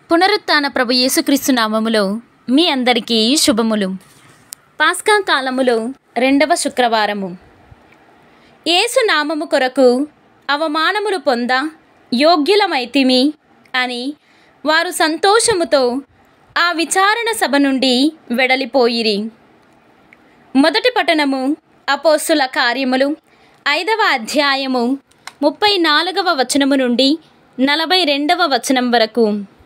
పునరుత్థాన ప్రభు యేసుక్రీస్తు నామములో మీ అందరికీ శుభములు పాస్కా కాలములో రెండవ శుక్రవారము యేసు నామము కొరకు అవమానములు పొంద యోగ్యులమైతిమి అని వారు సంతోషముతో ఆ విచారణ సభ నుండి వెడలిపోయిరి మొదటి పట్టణము అపోస్తుల కార్యములు ఐదవ అధ్యాయము ముప్పై నాలుగవ వచనము నుండి నలభై రెండవ వచనం వరకు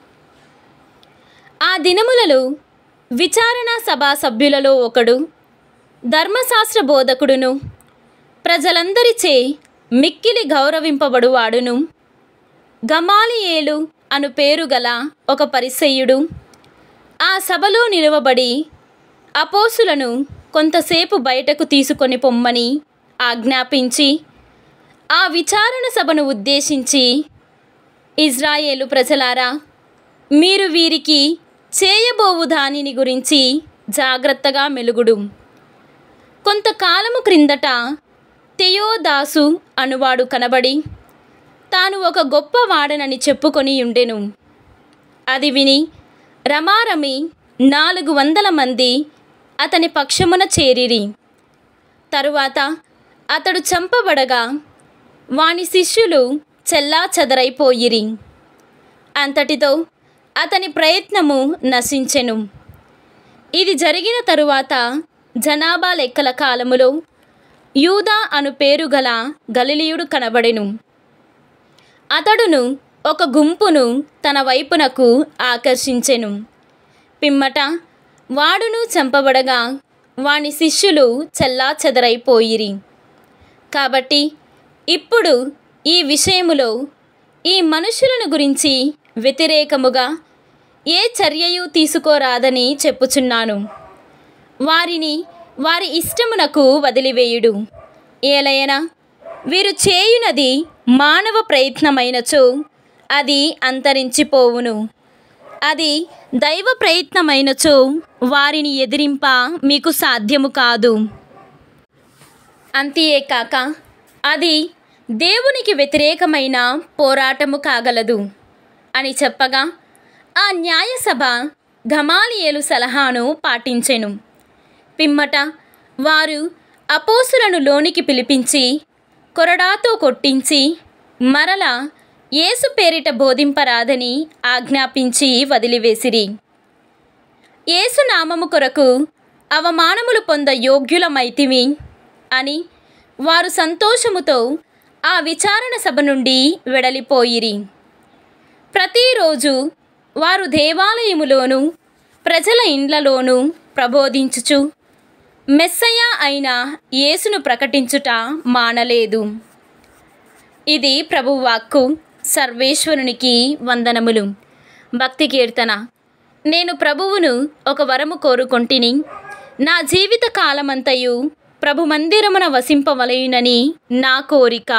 ఆ దినములలో విచారణ సభా సభ్యులలో ఒకడు ధర్మశాస్త్ర బోధకుడును ప్రజలందరిచే మిక్కిలి గౌరవింపబడువాడును గమాలియేలు అను పేరు గల ఒక పరిసయ్యుడు ఆ సభలో నిలువబడి అపోసులను కొంతసేపు బయటకు తీసుకొని పొమ్మని ఆజ్ఞాపించి ఆ విచారణ సభను ఉద్దేశించి ఇజ్రాయేలు ప్రజలారా మీరు వీరికి చేయబోవు దానిని గురించి జాగ్రత్తగా మెలుగుడు కొంతకాలము క్రిందట తెయోదాసు అనువాడు కనబడి తాను ఒక గొప్ప వాడనని చెప్పుకొని ఉండెను అది విని రమారమి నాలుగు వందల మంది అతని పక్షమున చేరిరి తరువాత అతడు చంపబడగా వాని శిష్యులు చెల్లా చెదరైపోయిరి అంతటితో అతని ప్రయత్నము నశించెను ఇది జరిగిన తరువాత జనాభా లెక్కల కాలములో యూదా అను పేరు గల గలిలియుడు కనబడెను అతడును ఒక గుంపును తన వైపునకు ఆకర్షించెను పిమ్మట వాడును చంపబడగా వాని శిష్యులు చెల్లా చెదరైపోయిరి కాబట్టి ఇప్పుడు ఈ విషయములో ఈ మనుషులను గురించి వ్యతిరేకముగా ఏ చర్యయు తీసుకోరాదని చెప్పుచున్నాను వారిని వారి ఇష్టమునకు వదిలివేయుడు ఏలయన వీరు చేయునది మానవ ప్రయత్నమైనచో అది అంతరించిపోవును అది దైవ ప్రయత్నమైనచో వారిని ఎదిరింప మీకు సాధ్యము కాదు అంతేకాక అది దేవునికి వ్యతిరేకమైన పోరాటము కాగలదు అని చెప్పగా ఆ న్యాయసభ ఘమాలియేలు సలహాను పాటించెను పిమ్మట వారు అపోసులను లోనికి పిలిపించి కొరడాతో కొట్టించి మరల యేసు పేరిట బోధింపరాదని ఆజ్ఞాపించి వదిలివేసిరి యేసు నామము కొరకు అవమానములు పొంద యోగ్యులమైతివి అని వారు సంతోషముతో ఆ విచారణ సభ నుండి వెడలిపోయిరి ప్రతిరోజు వారు దేవాలయములోను ప్రజల ఇండ్లలోనూ ప్రబోధించుచు మెస్సయ అయిన యేసును ప్రకటించుట మానలేదు ఇది ప్రభువాక్కు సర్వేశ్వరునికి వందనములు భక్తి కీర్తన నేను ప్రభువును ఒక వరము కోరుకొంటిని నా జీవిత కాలమంతయు ప్రభు మందిరమున వసింపవలయునని నా కోరిక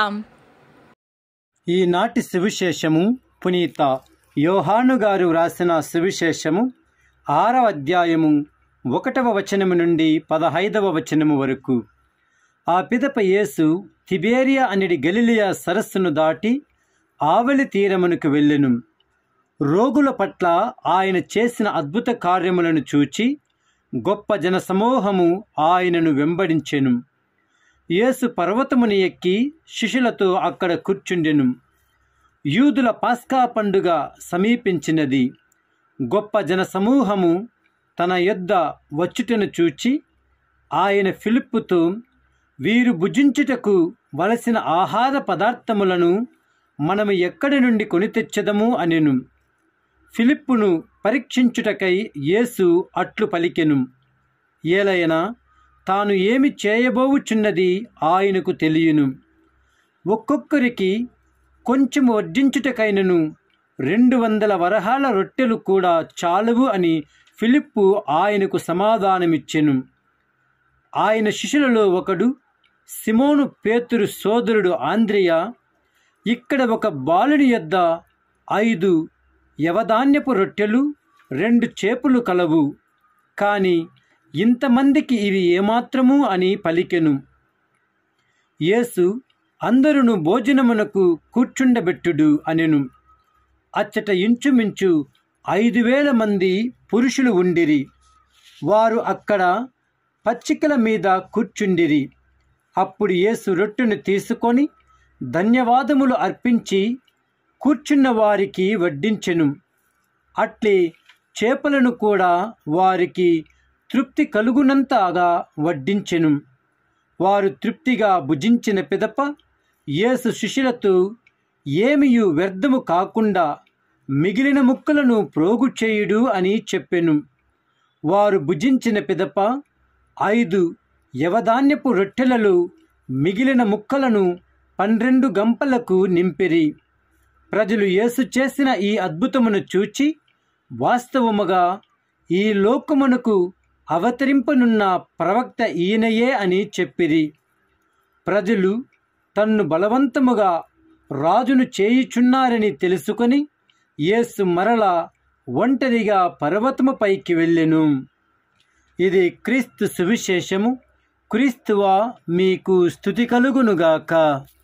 ఈనాటి సువిశేషము పునీత యోహాను గారు వ్రాసిన సువిశేషము ఆరవ అధ్యాయము ఒకటవ వచనము నుండి పదహైదవ వచనము వరకు ఆ పిదప యేసు తిబేరియా అనేది గలిలియా సరస్సును దాటి ఆవలి తీరమునకు వెళ్ళెను రోగుల పట్ల ఆయన చేసిన అద్భుత కార్యములను చూచి గొప్ప జనసమూహము ఆయనను వెంబడించెను యేసు పర్వతముని ఎక్కి శిష్యులతో అక్కడ కూర్చుండెను యూదుల పాస్కా పండుగ సమీపించినది గొప్ప జనసమూహము తన యొద్ద వచ్చుటను చూచి ఆయన ఫిలిప్పుతో వీరు భుజించుటకు వలసిన ఆహార పదార్థములను మనము ఎక్కడి నుండి కొని తెచ్చదము అనెను ఫిలిప్పును పరీక్షించుటకై యేసు అట్లు పలికెను ఏలైనా తాను ఏమి చేయబోవుచున్నది ఆయనకు తెలియను ఒక్కొక్కరికి కొంచెం వడ్డించుటకైనను రెండు వందల వరహాల రొట్టెలు కూడా చాలువు అని ఫిలిప్పు ఆయనకు సమాధానమిచ్చెను ఆయన శిష్యులలో ఒకడు సిమోను పేతురు సోదరుడు ఆంద్రియ ఇక్కడ ఒక బాలుని యొద్ద ఐదు యవధాన్యపు రొట్టెలు రెండు చేపులు కలవు కాని ఇంతమందికి ఇవి ఏమాత్రము అని పలికెను యేసు అందరును భోజనమునకు కూర్చుండబెట్టుడు అనెను అచ్చట ఇంచుమించు ఐదు వేల మంది పురుషులు ఉండిరి వారు అక్కడ పచ్చికల మీద కూర్చుండిరి అప్పుడు యేసు రొట్టెను తీసుకొని ధన్యవాదములు అర్పించి కూర్చున్న వారికి వడ్డించెను అట్లే చేపలను కూడా వారికి తృప్తి కలుగునంతగా వడ్డించెను వారు తృప్తిగా భుజించిన పిదప యేసు శిష్యులతో ఏమియు వ్యర్థము కాకుండా మిగిలిన ముక్కలను ప్రోగు చేయుడు అని చెప్పెను వారు భుజించిన పిదప ఐదు యవధాన్యపు రొట్టెలలో మిగిలిన ముక్కలను పన్నెండు గంపలకు నింపిరి ప్రజలు యేసు చేసిన ఈ అద్భుతమును చూచి వాస్తవముగా ఈ లోకమునకు అవతరింపనున్న ప్రవక్త ఈయనయే అని చెప్పిరి ప్రజలు తన్ను బలవంతముగా రాజును చేయుచున్నారని తెలుసుకొని యేసు మరల ఒంటరిగా పర్వతముపైకి వెళ్ళెను ఇది క్రీస్తు సువిశేషము క్రీస్తువా మీకు స్థుతి కలుగునుగాక